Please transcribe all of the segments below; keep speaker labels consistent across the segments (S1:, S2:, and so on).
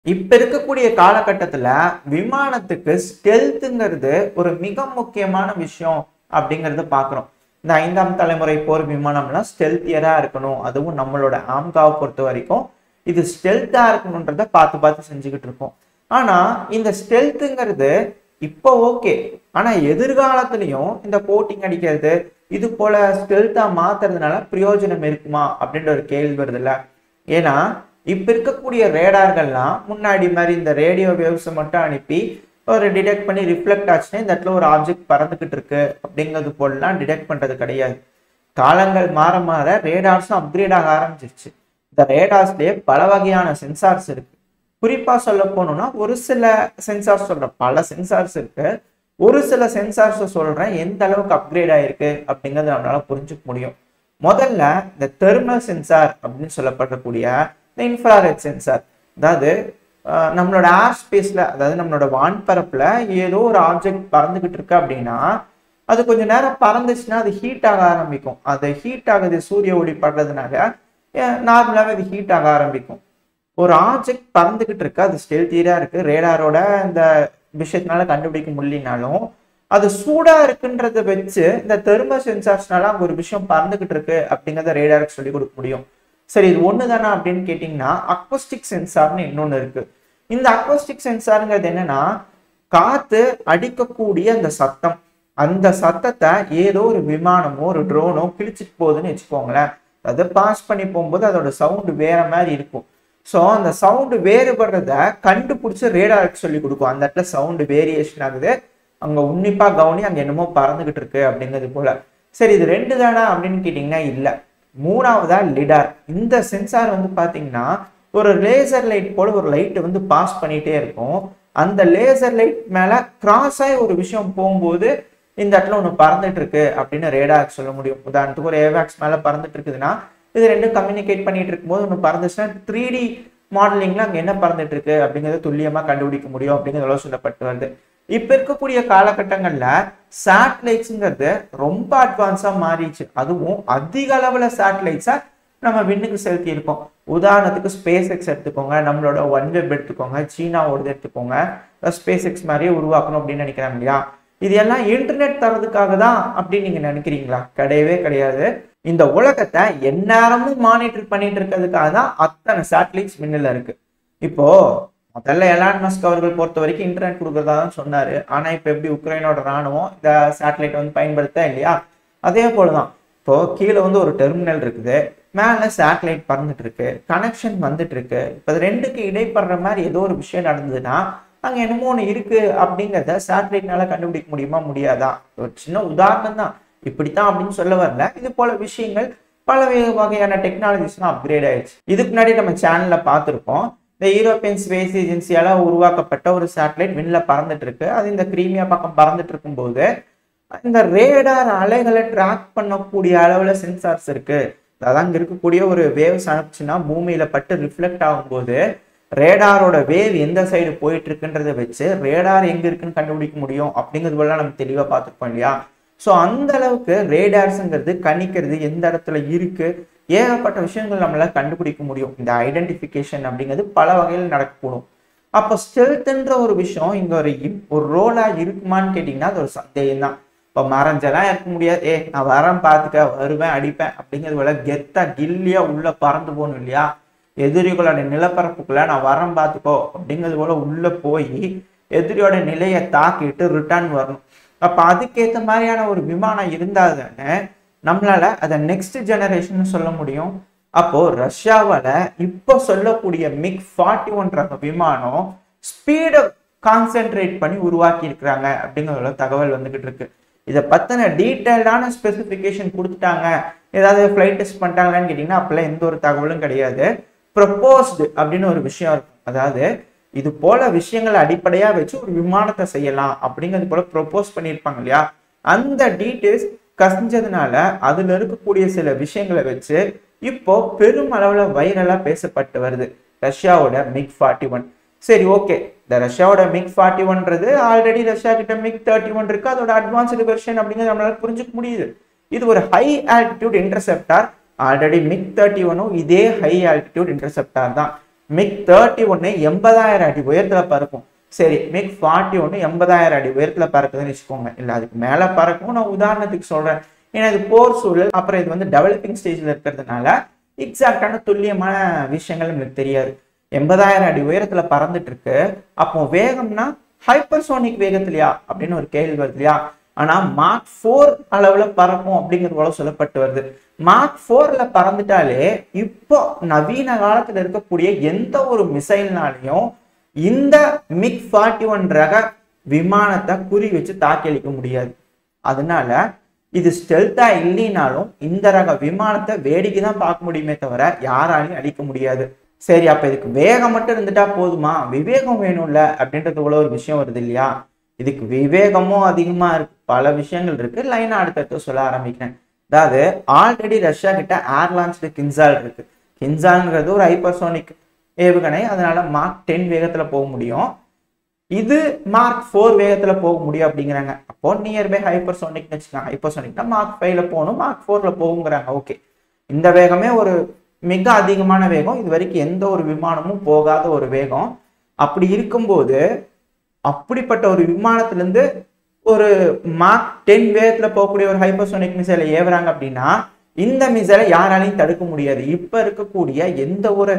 S1: இப்ப இருக்கக்கூடிய காலகட்டத்துல விமானத்துக்கு ஸ்டெல்த்துங்கிறது ஒரு மிக முக்கியமான விஷயம் அப்படிங்கறத பாக்குறோம் இந்த ஐந்தாம் தலைமுறை போர் விமானம்லாம் ஸ்டெல்த்தியரா இருக்கணும் அதுவும் நம்மளோட ஆம்காவை பொறுத்த வரைக்கும் இது ஸ்டெல்த்தா இருக்கணுன்றத பார்த்து பார்த்து செஞ்சுக்கிட்டு இருக்கோம் ஆனா இந்த ஸ்டெல்த்துங்கிறது இப்போ ஓகே ஆனா எதிர்காலத்துலயும் இந்த கோட்டிங் அடிக்கிறது இது போல ஸ்டெல்த்தா மாத்துறதுனால பிரயோஜனம் இருக்குமா அப்படின்ற ஒரு கேள்வி வருது இல்ல ஏன்னா இப்ப இருக்கக்கூடிய ரேடார்கள்லாம் முன்னாடி மாதிரி இந்த ரேடியோ வேவ்ஸை மட்டும் அனுப்பி ஒரு டிடெக்ட் பண்ணி ரிஃப்ளெக்ட் ஆச்சுன்னா இந்த இடத்துல ஒரு ஆப்ஜெக்ட் பறந்துகிட்டு இருக்கு அப்படிங்கிறது போலலாம் டிடெக்ட் பண்றது கிடையாது காலங்கள் மாற மாற ரேடார்ஸும் அப்கிரேட் ஆக ஆரம்பிச்சிருச்சு இந்த ரேடார்ஸ்லயே பல வகையான சென்சார்ஸ் இருக்கு குறிப்பா சொல்ல போனோம்னா ஒரு சில சென்சார்ஸ் சொல்றேன் பல சென்சார்ஸ் இருக்கு ஒரு சில சென்சார்ஸ் சொல்றேன் எந்த அளவுக்கு அப்கிரேட் ஆயிருக்கு அப்படிங்கறத நம்மளால புரிஞ்சுக்க முடியும் முதல்ல இந்த தெர்மல் சென்சார் அப்படின்னு சொல்லப்படக்கூடிய இந்த இன்ஃப்ராரெட் சென்சார் அதாவது அஹ், நம்மளோட ஏர் ஸ்பேஸ்ல அதாவது நம்மளோட வான்பரப்புல ஏதோ ஒரு ஆப்ஜெக்ட் பறந்துகிட்டு இருக்கு அப்படின்னா அது கொஞ்ச நேரம் பறந்துச்சுன்னா அது ஹீட் ஆக ஆரம்பிக்கும் அது ஹீட் ஆகுது சூரிய ஒளி படுறதுனால நார்மலாகவே அது ஹீட் ஆக ஆரம்பிக்கும் ஒரு ஆப்ஜெக்ட் பறந்துகிட்டு இருக்கு அது ஸ்டெல்த்தியரா இருக்கு ரேடாரோட இந்த விஷயத்தினால கண்டுபிடிக்க முடியலனாலும் அது சூடா இருக்குன்றத வச்சு இந்த தெர்மல் சென்சார்ஸ்னால அங்க ஒரு விஷயம் பறந்துகிட்டு இருக்கு அப்படிங்கறத ரேடாருக்கு சொல்லி கொடுக்க முடியும் சரி இது ஒண்ணு தானே அப்படின்னு கேட்டிங்கன்னா அக்வஸ்டிக் சென்சார்னு இன்னொன்னு இருக்கு இந்த அக்வஸ்டிக் சென்சாருங்கிறது என்னன்னா காத்து அடிக்கக்கூடிய அந்த சத்தம் அந்த சத்தத்தை ஏதோ ஒரு விமானமோ ஒரு ட்ரோனோ கிழிச்சிட்டு போகுதுன்னு வச்சுக்கோங்களேன் அது பாஸ் பண்ணி போகும்போது அதோட சவுண்டு வேற மாதிரி இருக்கும் ஸோ அந்த சவுண்டு வேறுபடுறத கண்டுபிடிச்சு ரேடாருக்கு சொல்லி கொடுக்கும் அந்த இடத்துல சவுண்டு வேரியேஷன் ஆகுது அங்க உன்னிப்பா கவனி அங்க என்னமோ பறந்துகிட்டு இருக்கு அப்படிங்கிறது போல சரி இது ரெண்டு தானா அப்படின்னு கேட்டிங்கன்னா இல்லை மூணாவதா லிடார் இந்த சென்சார் வந்து பாத்தீங்கன்னா ஒரு லேசர் லைட் போல ஒரு லைட் வந்து பாஸ் பண்ணிட்டே இருக்கும் அந்த லேசர் லைட் மேல கிராஸ் ஆகி ஒரு விஷயம் போகும்போது இந்த இடத்துல ஒன்று பறந்துட்டு இருக்கு அப்படின்னு ரேடாக் சொல்ல முடியும் உதாரணத்துக்கு ஒரு ஏவாக்ஸ் மேல பறந்துட்டு இருக்குதுன்னா இது ரெண்டும் கம்யூனிகேட் பண்ணிட்டு இருக்கும்போது ஒன்று பறந்துச்சுன்னா த்ரீ டி மாடலிங்ல அங்க என்ன பறந்துட்டு இருக்கு அப்படிங்கறத துல்லியமா கண்டுபிடிக்க முடியும் அப்படிங்கிறது சொல்லப்பட்டு வருது இப்ப இருக்கக்கூடிய காலகட்டங்கள்ல சேட்டலைட்ஸுங்கிறது ரொம்ப அட்வான்ஸா மாறிடுச்சு அதுவும் அதிக அளவுல சேட்டலைட்ஸை நம்ம விண்ணுக்கு செலுத்தி இருக்கோம் உதாரணத்துக்கு ஸ்பேஸ் எக்ஸ் எடுத்துக்கோங்க நம்மளோட ஒன் வெப் எடுத்துக்கோங்க சீனாவோடது எடுத்துக்கோங்க ஸ்பேஸ் எக்ஸ் மாதிரியே உருவாக்கணும் அப்படின்னு நினைக்கிறாங்க இல்லையா இது எல்லாம் இன்டர்நெட் தரதுக்காக தான் அப்படின்னு நீங்க நினைக்கிறீங்களா கிடையவே கிடையாது இந்த உலகத்தை எந்நேரமும் மானிட்டர் பண்ணிட்டு இருக்கிறதுக்காக தான் அத்தனை சேட்டலைட்ஸ் விண்ணில் இருக்கு இப்போ முதல்ல எலான் மஸ்க் அவர்கள் பொறுத்த வரைக்கும் இன்டர்நெட் கொடுக்கறதா தான் சொன்னாரு ஆனா இப்ப எப்படி உக்ரைனோட ராணுவம் இந்த சேட்டலைட் வந்து பயன்படுத்த இல்லையா அதே போலதான் இப்போ கீழே வந்து ஒரு டெர்மினல் இருக்குது மேல சேட்டலைட் பறந்துட்டு இருக்கு கனெக்ஷன் வந்துட்டு இருக்கு இப்போ இது ரெண்டுக்கு இடைப்படுற மாதிரி ஏதோ ஒரு விஷயம் நடந்ததுன்னா அங்க என்னமோ ஒன்று இருக்கு அப்படிங்கிறத சேட்டலைட்னால கண்டுபிடிக்க முடியுமா முடியாதா ஒரு சின்ன உதாரணம் தான் இப்படித்தான் அப்படின்னு சொல்ல வரல இது போல விஷயங்கள் பல வே- வகையான டெக்னாலஜிஸ்லாம் அப்கிரேட் ஆயிடுச்சு இதுக்கு முன்னாடி நம்ம சேனல்ல பார்த்துருப்போம் இந்த யூரோப்பியன் ஸ்பேஸ் ஏஜென்சியால உருவாக்கப்பட்ட ஒரு சேட்டலைட் விண்ணில பறந்துட்டு இருக்கு அது இந்த கிரீமியா பக்கம் பறந்துட்டு இருக்கும்போது இந்த ரேடார் அலைகளை ட்ராக் பண்ணக்கூடிய அளவுல சென்சார்ஸ் இருக்கு அதான் அங்க இருக்கக்கூடிய ஒரு வேவ்ஸ் அனுப்பிச்சுன்னா பூமியில பட்டு ரிஃப்ளெக்ட் ஆகும்போது ரேடாரோட வேவ் எந்த சைடு போயிட்டு இருக்குன்றதை வச்சு ரேடார் எங்க இருக்குன்னு கண்டுபிடிக்க முடியும் அப்படிங்கிறது போல நம்ம தெளிவா பார்த்துருப்போம் இல்லையா ஸோ அந்த அளவுக்கு ரேடார்ஸுங்கிறது கணிக்கிறது எந்த இடத்துல இருக்கு ஏகப்பட்ட விஷயங்கள் நம்மளால கண்டுபிடிக்க முடியும் இந்த ஐடென்டிஃபிகேஷன் அப்படிங்கிறது பல வகையில் நடக்கக்கூடும் அப்போ ஸ்டெல்த்ன்ற ஒரு விஷயம் இங்க ஒரு இம்- ஒரு ரோலா இருக்குமான்னு கேட்டிங்கன்னா அது ஒரு சந்தேகம் தான் இப்போ மறைஞ்செல்லாம் இருக்க முடியாது ஏ நான் வரேன் பார்த்துக்க வருவேன் அடிப்பேன் அப்படிங்கிறது போல கெத்தா கில்லியா உள்ள பறந்து போகணும் இல்லையா எதிரிகளோட நிலப்பரப்புக்குள்ள நான் வரேன் பார்த்துக்கோ அப்படிங்கிறது போல உள்ள போய் எதிரியோட நிலையை தாக்கிட்டு ரிட்டர்ன் வரணும் அப்ப அதுக்கேத்த மாதிரியான ஒரு விமானம் இருந்தால் தானே நம்மளால அதை நெக்ஸ்ட் ஜெனரேஷன் சொல்ல முடியும் அப்போ ரஷ்யாவால இப்போ சொல்லக்கூடிய மிக் ஃபார்ட்டி ஒன் ரக விமானம் ஸ்பீடை கான்சென்ட்ரேட் பண்ணி உருவாக்கி இருக்கிறாங்க அப்படிங்கிற தகவல் வந்துகிட்டு இருக்கு இதை பத்தின டீட்டெயில்டான ஸ்பெசிஃபிகேஷன் கொடுத்துட்டாங்க ஏதாவது ஃப்ளைட் டெஸ்ட் பண்ணிட்டாங்களான்னு கேட்டிங்கன்னா அப்பெல்லாம் எந்த ஒரு தகவலும் கிடையாது ப்ரப்போஸ்டு அப்படின்னு ஒரு விஷயம் இருக்கும் அதாவது இது போல விஷயங்களை அடிப்படையா வச்சு ஒரு விமானத்தை செய்யலாம் அப்படிங்கிறது போல ப்ரொப்போஸ் பண்ணியிருப்பாங்க இல்லையா அந்த டீட்டெயில்ஸ் கசிஞ்சதுனால அதுல இருக்கக்கூடிய சில விஷயங்களை வச்சு இப்போ பெரும் அளவுல வைரலா பேசப்பட்டு வருது ரஷ்யாவோட மிக் ஃபார்ட்டி ஒன் சரி ஓகே இந்த ரஷ்யாவோட மிக் ஃபார்ட்டி ஒன்றது ஆல்ரெடி ரஷ்யா கிட்ட மிக் தேர்ட்டி ஒன் இருக்கு அதோட அட்வான்ஸ்டு வெர்ஷன் அப்படிங்கிறது நம்மளால புரிஞ்சுக்க முடியுது இது ஒரு high altitude interceptor already MiG thirty ஒனும் இதே ஹை ஆல்டிடியூட் இன்டர்செப்டார் தான் மிக் தேர்ட்டி ஒன்று எண்பதாயிரம் அடி உயரத்துல பறக்கும் சரி மிக் ஃபார்ட்டி ஒன்று எண்பதாயிரம் அடி உயரத்துல பறக்குதுன்னு வச்சுக்கோங்க இல்லை அதுக்கு மேலே பறக்கும் நான் உதாரணத்துக்கு சொல்றேன் ஏன்னா இது போர் சூழல் அப்புறம் இது வந்து டெவலப்பிங் ஸ்டேஜ்ல இருக்கிறதுனால எக்ஸாக்டான துல்லியமான விஷயங்கள் நம்மளுக்கு தெரியாது எண்பதாயிரம் அடி உயரத்துல பறந்துட்டு இருக்கு அப்போ வேகம்னா ஹைப்பர்சோனிக் வேகத்திலையா அப்படின்னு ஒரு கேள்வி வருது இல்லையா ஆனா மார்க் ஃபோர் அளவுல பறக்கும் அப்படிங்கிறது போல சொல்லப்பட்டு வருது மார்க் ஃபோர்ல பறந்துட்டாலே இப்போ நவீன காலத்துல இருக்கக்கூடிய எந்த ஒரு மிசைல்னாலையும் இந்த மிக் ஃபார்ட்டி ஒன் ரக விமானத்தை குறி வச்சு தாக்கி அளிக்க முடியாது அதனால இது ஸ்டெல்த்தா இல்லைனாலும் இந்த ரக விமானத்தை வேடிக்கை தான் பார்க்க முடியுமே தவிர யாராலையும் அழிக்க முடியாது சரி அப்ப இதுக்கு வேகம் மட்டும் இருந்துட்டா போதுமா விவேகம் வேணும்ல அப்படின்றது போல ஒரு விஷயம் வருது இல்லையா இதுக்கு விவேகமும் அதிகமா இருக்கு பல விஷயங்கள் இருக்கு லைனா அடுத்தடுத்து சொல்ல ஆரம்பிக்கிறேன் அதாவது ஆல்ரெடி ரஷ்யா கிட்ட ஏர் லான்ச்டு கின்சால் இருக்கு கின்சால்ங்கிறது ஒரு ஹைப்பர்சோனிக் ஏவுகணை அதனால மார்க் டென் வேகத்துல போக முடியும் இது மார்க் ஃபோர் வேகத்துல போக முடியும் அப்படிங்கிறாங்க அப்போ நியர்பை ஹைப்பர்சோனிக்னு வச்சுக்கோங்க ஹைப்பர்சோனிக்னா மார்க் ஃபைவ்ல போகணும் மார்க் ஃபோர்ல போகுங்கிறாங்க ஓகே இந்த வேகமே ஒரு மிக அதிகமான வேகம் இது வரைக்கும் எந்த ஒரு விமானமும் போகாத ஒரு வேகம் அப்படி இருக்கும்போது அப்படிப்பட்ட ஒரு விமானத்திலிருந்து ஒரு மார்க் டென் வேகத்துல போகக்கூடிய ஒரு ஹைப்பர்சோனிக் மிசைலை ஏவுறாங்க அப்படின்னா இந்த மிசைலை யாராலையும் தடுக்க முடியாது இப்ப இருக்கக்கூடிய எந்த ஒரு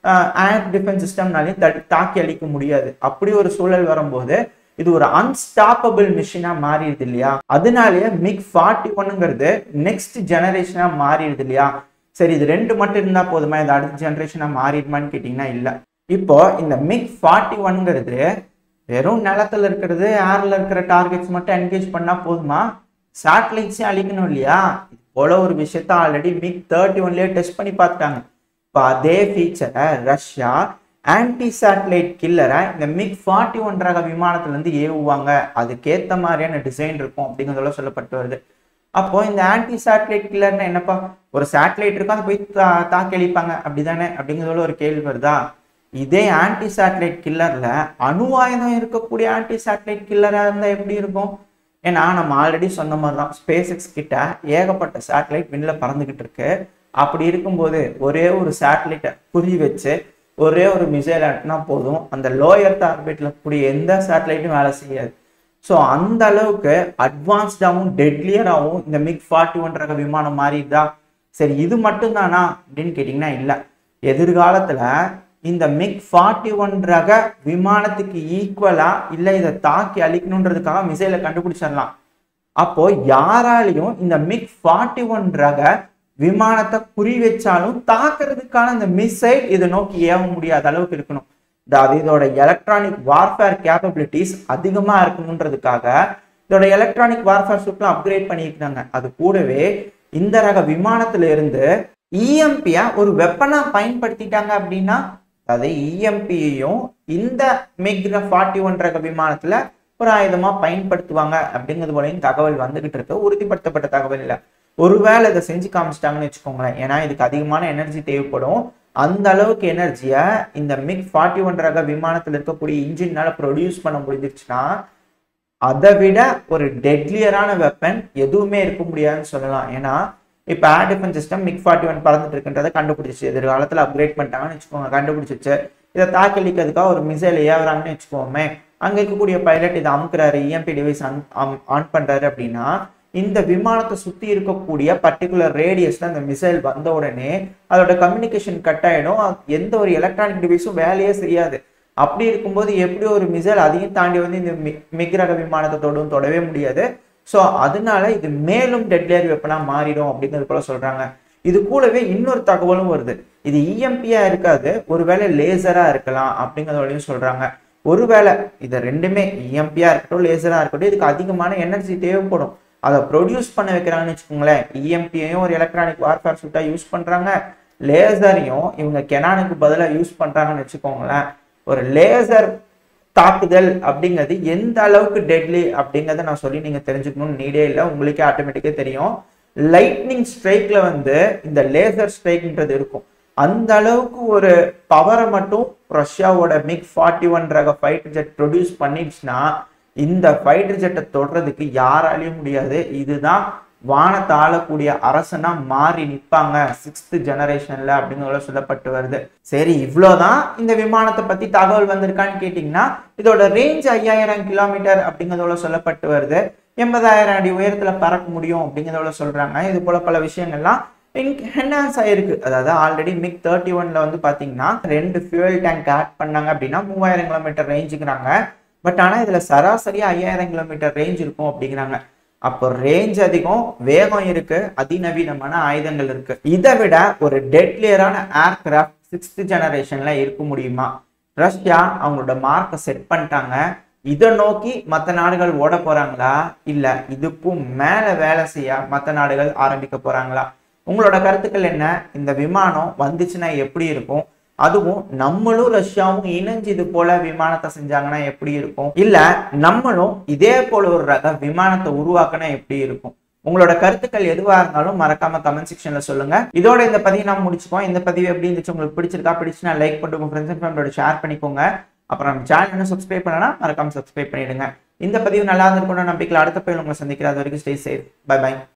S1: ஏர் டிஃபென்ஸ் சிஸ்டம்னாலையும் தடு தாக்கி அழிக்க முடியாது அப்படி ஒரு சூழல் வரும்போது இது ஒரு அன்ஸ்டாப்பபிள் மிஷினா மாறிடுது இல்லையா அதனாலேயே மிக் ஃபார்ட்டி ஒன்னுங்கிறது நெக்ஸ்ட் ஜெனரேஷனா மாறிடுது இல்லையா சரி இது ரெண்டு மட்டும் இருந்தா போதுமா இது அடுத்த ஜெனரேஷனா மாறிடுமான்னு கேட்டீங்கன்னா இல்ல இப்போ இந்த மிக் ஃபார்ட்டி ஒன்ங்கிறது வெறும் நிலத்துல இருக்கிறது ஏர்ல இருக்கிற டார்கெட்ஸ் மட்டும் என்கேஜ் பண்ணா போதுமா சேட்டலைட்ஸையும் அழிக்கணும் இல்லையா இது போல ஒரு விஷயத்த ஆல்ரெடி மிக் தேர்ட்டி ஒன்லயே டெஸ்ட் பண்ணி பார்த்துட்டாங்க இப்போ அதே ஃபீச்சரை ரஷ்யா ஆன்டி சேட்டலைட் கில்லரை இந்த மிக் ஃபார்ட்டி ஒன் ரக விமானத்துலேருந்து ஏவுவாங்க அதுக்கேற்ற மாதிரியான டிசைன் இருக்கும் அப்படிங்கிறதோட சொல்லப்பட்டு வருது அப்போ இந்த ஆன்டி சேட்டலைட் கில்லர்னா என்னப்பா ஒரு சேட்டலைட் இருக்கும் அதை போய் தா தாக்கி அழிப்பாங்க அப்படிதானே அப்படிங்கிறதோட ஒரு கேள்வி வருதா இதே ஆன்டி சேட்டலைட் கில்லர்ல அணு ஆயுதம் இருக்கக்கூடிய ஆன்டி சேட்டலைட் கில்லரா இருந்தா எப்படி இருக்கும் ஏன்னா நம்ம ஆல்ரெடி சொன்ன மாதிரி தான் ஸ்பேஸ் எக்ஸ் கிட்ட ஏகப்பட்ட சேட்டலைட் விண்ணில பறந்துகிட்டு இருக்கு அப்படி இருக்கும்போது ஒரே ஒரு சேட்டலைட்டை குறி வச்சு ஒரே ஒரு மிசைல் அனுப்புனா போதும் அந்த லோயர் ஆர்பிட்ல கூடிய எந்த சேட்டலைட்டும் வேலை செய்யாது ஸோ அந்த அளவுக்கு அட்வான்ஸ்டாகவும் டெட்லியராகவும் இந்த மிக் ஃபார்ட்டி ஒன் ரக விமானம் மாறிடுதா சரி இது மட்டும்தானா அப்படின்னு கேட்டிங்கன்னா இல்லை எதிர்காலத்தில் இந்த மிக் ஃபார்ட்டி ஒன் ரக விமானத்துக்கு ஈக்குவலா இல்லை இதை தாக்கி அழிக்கணுன்றதுக்காக மிசைலை கண்டுபிடிச்சிடலாம் அப்போ யாராலையும் இந்த மிக் ஃபார்ட்டி ஒன் ரக விமானத்தை குறி வச்சாலும் தாக்குறதுக்கான இந்த மிசைல் இதை நோக்கி ஏவ முடியாத அளவுக்கு இருக்கணும் அதாவது இதோட எலக்ட்ரானிக் வார்ஃபேர் கேப்பபிலிட்டிஸ் அதிகமா இருக்கணுன்றதுக்காக இதோட எலக்ட்ரானிக் வார்ஃபேர் சூட்லாம் அப்கிரேட் பண்ணியிருக்காங்க அது கூடவே இந்த ரக விமானத்துல இருந்து இஎம்பிய ஒரு வெப்பனா பயன்படுத்திட்டாங்க அப்படின்னா அதாவது இஎம்பியையும் இந்த மிக்ர ஃபார்ட்டி ஒன் ரக விமானத்துல ஒரு ஆயுதமா பயன்படுத்துவாங்க அப்படிங்கிறது போலையும் தகவல் வந்துகிட்டு இருக்கு உறுதிப்படுத்தப்பட்ட தகவல் இல்லை ஒருவேளை இதை செஞ்சு காமிச்சிட்டாங்கன்னு வச்சுக்கோங்களேன் ஏன்னா இதுக்கு அதிகமான எனர்ஜி தேவைப்படும் அந்த அளவுக்கு எனர்ஜியை இந்த மிக் ஃபார்ட்டி ஒன் ரக விமானத்தில் இருக்கக்கூடிய இன்ஜின்னால ப்ரொடியூஸ் பண்ண முடிஞ்சிருச்சுன்னா அதை விட ஒரு டெட்லியரான வெப்பன் எதுவுமே இருக்க முடியாதுன்னு சொல்லலாம் ஏன்னா இப்போ air defence system MiG forty one பறந்துட்டு இருக்குன்றதை கண்டுபிடிச்சிச்சு எதிர்காலத்தில் அப்கிரேட் பண்ணிட்டாங்கன்னு வச்சுக்கோங்க கண்டுபிடிச்சிச்சு இதை தாக்கலிக்கிறதுக்காக ஒரு மிசைல் ஏவுறாங்கன்னு வச்சுக்கோமே அங்கே இருக்கக்கூடிய பைலட் இதை அமுக்குறாரு இஎம்பி டிவைஸ் ஆன் பண்ணுறாரு அப்படின்னா இந்த விமானத்தை சுற்றி இருக்கக்கூடிய பர்டிகுலர் ரேடியஸ்ல அந்த மிசைல் வந்த உடனே அதோட கம்யூனிகேஷன் கட் ஆகிடும் எந்த ஒரு எலக்ட்ரானிக் டிவைஸும் வேலையே செய்யாது அப்படி இருக்கும்போது எப்படி ஒரு மிசைல் அதையும் தாண்டி வந்து இந்த மிக்ரக விமானத்தை தொடும் தொடவே முடியாது ஸோ அதனால இது மேலும் டெட்லியர் வெப்பனா மாறிடும் அப்படிங்கிறது போல சொல்றாங்க இது கூடவே இன்னொரு தகவலும் வருது இது இஎம்பியா இருக்காது ஒருவேளை லேசரா இருக்கலாம் அப்படிங்கிறதோடையும் சொல்றாங்க ஒருவேளை இது ரெண்டுமே இஎம்பியா இருக்கட்டும் லேசரா இருக்கட்டும் இதுக்கு அதிகமான எனர்ஜி தேவைப்படும் அதை ப்ரொடியூஸ் பண்ண வைக்கிறாங்கன்னு வச்சுக்கோங்களேன் இஎம்பியையும் ஒரு எலக்ட்ரானிக் வார்ஃபேர் சூட்டா யூஸ் பண்றாங்க லேசரையும் இவங்க கெனானுக்கு பதிலாக யூஸ் பண்றாங்கன்னு வச்சுக்கோங்களேன் ஒரு லேசர் தாக்குதல் அப்படிங்கிறது எந்த அளவுக்கு டெட்லி அப்படிங்கிறத நான் சொல்லி நீங்க தெரிஞ்சுக்கணும்னு நீடே இல்லை உங்களுக்கே ஆட்டோமேட்டிக்கே தெரியும் லைட்னிங் ஸ்ட்ரைக்ல வந்து இந்த லேசர் ஸ்ட்ரைக்ன்றது இருக்கும் அந்த அளவுக்கு ஒரு பவரை மட்டும் ரஷ்யாவோட மிக் ஃபார்ட்டி ஒன் ரக ஃபைட்டர் ஜெட் ப்ரொடியூஸ் பண்ணிடுச்சுன்னா இந்த ஃபைட்டர் ஜெட்டை தொடுறதுக்கு யாராலையும் முடியாது இதுதான் வானத்தை ஆளக்கூடிய அரசனா மாறி நிற்பாங்க சிக்ஸ்த் ஜெனரேஷன்ல அப்படிங்கிற சொல்லப்பட்டு வருது சரி இவ்வளோதான் இந்த விமானத்தை பத்தி தகவல் வந்திருக்கான்னு கேட்டிங்கன்னா இதோட ரேஞ்ச் ஐயாயிரம் கிலோமீட்டர் அப்படிங்கிறதோட சொல்லப்பட்டு வருது எண்பதாயிரம் அடி உயரத்துல பறக்க முடியும் அப்படிங்கிறதோட சொல்றாங்க இது போல பல விஷயங்கள்லாம் என்ஹான்ஸ் ஆயிருக்கு அதாவது ஆல்ரெடி மிக் தேர்ட்டி ஒன்ல வந்து பாத்தீங்கன்னா ரெண்டு ஃபியூல் டேங்க் ஆட் பண்ணாங்க அப்படின்னா மூவாயிரம் கிலோமீட்டர் ரேஞ்சுக்கிறாங்க பட் ஆனா இதுல சராசரியா ஐயாயிரம் கிலோமீட்டர் ரேஞ்ச் இருக்கும் அப்படிங்கிறாங்க அப்போ ரேஞ்ச் அதிகம் வேகம் இருக்கு அதிநவீனமான ஆயுதங்கள் இருக்கு இதை விட ஒரு டெட்லியரான ஏர்கிராஃப்ட் சிக்ஸ்த் ஜெனரேஷன்ல இருக்க முடியுமா ரஷ்யா அவங்களோட மார்க்கை செட் பண்ணிட்டாங்க இதை நோக்கி மற்ற நாடுகள் ஓட போறாங்களா இல்ல இதுக்கும் மேல வேலை செய்ய மற்ற நாடுகள் ஆரம்பிக்க போறாங்களா உங்களோட கருத்துக்கள் என்ன இந்த விமானம் வந்துச்சுன்னா எப்படி இருக்கும் அதுவும் நம்மளும் ரஷ்யாவும் இணைஞ்சு இது போல விமானத்தை செஞ்சாங்கன்னா எப்படி இருக்கும் இல்ல நம்மளும் இதே போல ஒரு ரக விமானத்தை உருவாக்கினா எப்படி இருக்கும் உங்களோட கருத்துக்கள் எதுவா இருந்தாலும் மறக்காம கமெண்ட் செக்ஷன்ல சொல்லுங்க இதோட இந்த பதிவு நான் முடிச்சுக்கோம் இந்த பதிவு எப்படி இருந்துச்சு உங்களுக்கு பிடிச்சிருக்கா பிடிச்சுன்னா லைக் பண்ணிட்டு உங்க ஃப்ரெண்ட்ஸ் அண்ட் ஃபேமிலியோட ஷேர் பண்ணிக்கோங்க அப்புறம் நம்ம சேனல் இன்னும் சப்ஸ்கிரைப் பண்ணனா மறக்காம சப்ஸ்கிரைப் பண்ணிடுங்க இந்த பதிவு நல்லா இருந்திருக்கணும் நம்பிக்கையில் அடுத்த பதிவு உங்களை சந்திக்கிற அது வரைக்கும் ஸ்டே சேஃப் பை பை